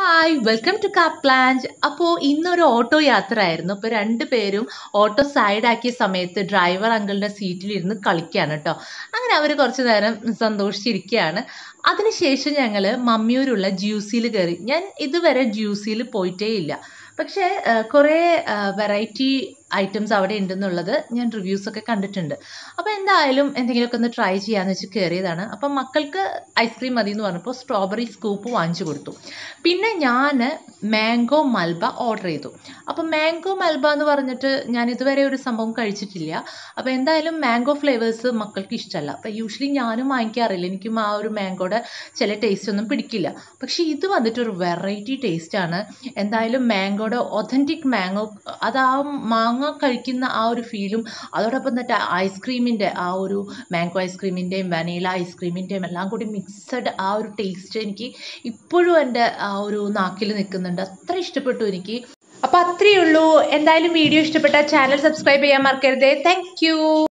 hi welcome to കാപ്പ് land അപ്പോൾ ഇന്നൊരു ഓട്ടോ യാത്ര ആയിരുന്നു അപ്പോൾ രണ്ടുപേരും ഓട്ടോ സൈഡാക്കിയ സമയത്ത് ഡ്രൈവർ അങ്കിളിൻ്റെ സീറ്റിലിരുന്ന് കളിക്കുകയാണ് കേട്ടോ അങ്ങനെ അവർ കുറച്ച് നേരം സന്തോഷിച്ചിരിക്കുകയാണ് അതിനുശേഷം ഞങ്ങൾ മമ്മിയൂരുള്ള ജ്യൂസിൽ കയറി ഞാൻ ഇതുവരെ ജ്യൂസിൽ പോയിട്ടേ ഇല്ല പക്ഷേ കുറേ വെറൈറ്റി ഐറ്റംസ് അവിടെ ഉണ്ടെന്നുള്ളത് ഞാൻ റിവ്യൂസ് ഒക്കെ കണ്ടിട്ടുണ്ട് അപ്പോൾ എന്തായാലും എന്തെങ്കിലുമൊക്കെ ഒന്ന് ട്രൈ ചെയ്യാന്ന് വെച്ച് കയറിയതാണ് അപ്പം മക്കൾക്ക് ഐസ്ക്രീം മതി എന്ന് പറഞ്ഞപ്പോൾ സ്ട്രോബെറി സ്കൂപ്പ് വാങ്ങിച്ചു കൊടുത്തു പിന്നെ ഞാൻ മാംഗോ മൽബ ഓർഡർ ചെയ്തു അപ്പം മാംഗോ മൽബ എന്ന് പറഞ്ഞിട്ട് ഞാൻ ഇതുവരെ ഒരു സംഭവം കഴിച്ചിട്ടില്ല അപ്പോൾ എന്തായാലും മാംഗോ ഫ്ലേവേഴ്സ് മക്കൾക്ക് ഇഷ്ടമല്ല അപ്പോൾ യൂഷ്വലി ഞാനും വാങ്ങിക്കാറില്ല എനിക്കും ആ ഒരു മാംഗോയുടെ ചില ടേസ്റ്റ് ഒന്നും പിടിക്കില്ല പക്ഷേ ഇത് വന്നിട്ട് ഒരു വെറൈറ്റി ടേസ്റ്റാണ് എന്തായാലും മാംഗോയുടെ ഒതൻറ്റിക് മാംഗോ അത് ആ മാങ്ങ കഴിക്കുന്ന ആ ഒരു ഫീലും അതോടൊപ്പം തന്നെ ഐസ്ക്രീമിൻ്റെ ആ ഒരു മാംഗോ ഐസ്ക്രീമിൻ്റെയും വനീല ഐസ്ക്രീമിൻ്റെയും എല്ലാം കൂടി മിക്സഡ് ആ ഒരു ടേസ്റ്റ് എനിക്ക് ഇപ്പോഴും എൻ്റെ ആ ഒരു നാക്കിൽ നിൽക്കുന്നുണ്ട് അത്ര ഇഷ്ടപ്പെട്ടു എനിക്ക് അപ്പോൾ അത്രയേ ഉള്ളൂ എന്തായാലും വീഡിയോ ഇഷ്ടപ്പെട്ട ചാനൽ സബ്സ്ക്രൈബ് ചെയ്യാൻ മറക്കരുതേ താങ്ക്